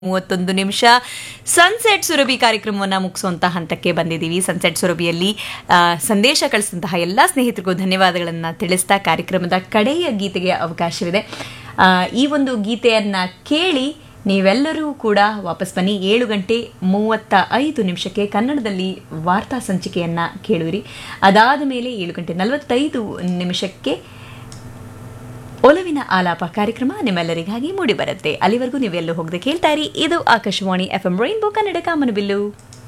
ಮೂವತ್ತೊಂದು ನಿಮಿಷ ಸನ್ಸೆಟ್ ಸುರಭಿ ಕಾರ್ಯಕ್ರಮವನ್ನು ಮುಗಿಸುವಂತ ಹಂತಕ್ಕೆ ಬಂದಿದ್ದೀವಿ ಸನ್ಸೆಟ್ ಸುರಭಿಯಲ್ಲಿ ಆ, ಸಂದೇಶ ಕಳಿಸಿದಂತಹ ಎಲ್ಲ ಸ್ನೇಹಿತರಿಗೂ ಧನ್ಯವಾದಗಳನ್ನು ತಿಳಿಸ್ತಾ ಕಾರ್ಯಕ್ರಮದ ಕಡೆಯ ಗೀತೆಗೆ ಅವಕಾಶವಿದೆ ಆ, ಈ ಒಂದು ಗೀತೆಯನ್ನ ಕೇಳಿ ನೀವೆಲ್ಲರೂ ಕೂಡ ವಾಪಸ್ ಬನ್ನಿ ಏಳು ಗಂಟೆ ಮೂವತ್ತ ಐದು ನಿಮಿಷಕ್ಕೆ ಕನ್ನಡದಲ್ಲಿ ವಾರ್ತಾ ಸಂಚಿಕೆಯನ್ನ ಕೇಳುವಿರಿ ಅದಾದ ಮೇಲೆ ಏಳು ಗಂಟೆ ನಲವತ್ತೈದು ನಿಮಿಷಕ್ಕೆ ಒಲವಿನ ಆಲಾಪ ಕಾರ್ಯಕ್ರಮ ನಿಮ್ಮೆಲ್ಲರಿಗಾಗಿ ಮೂಡಿ ಬರುತ್ತೆ ಅಲ್ಲಿವರೆಗೂ ನೀವೆಲ್ಲೂ ಹೋಗದೆ ಕೇಳ್ತಾ ಇರಿ ಇದು Akashvani F M rainbow Kannada ಕಾಮನಬಿಲ್ಲು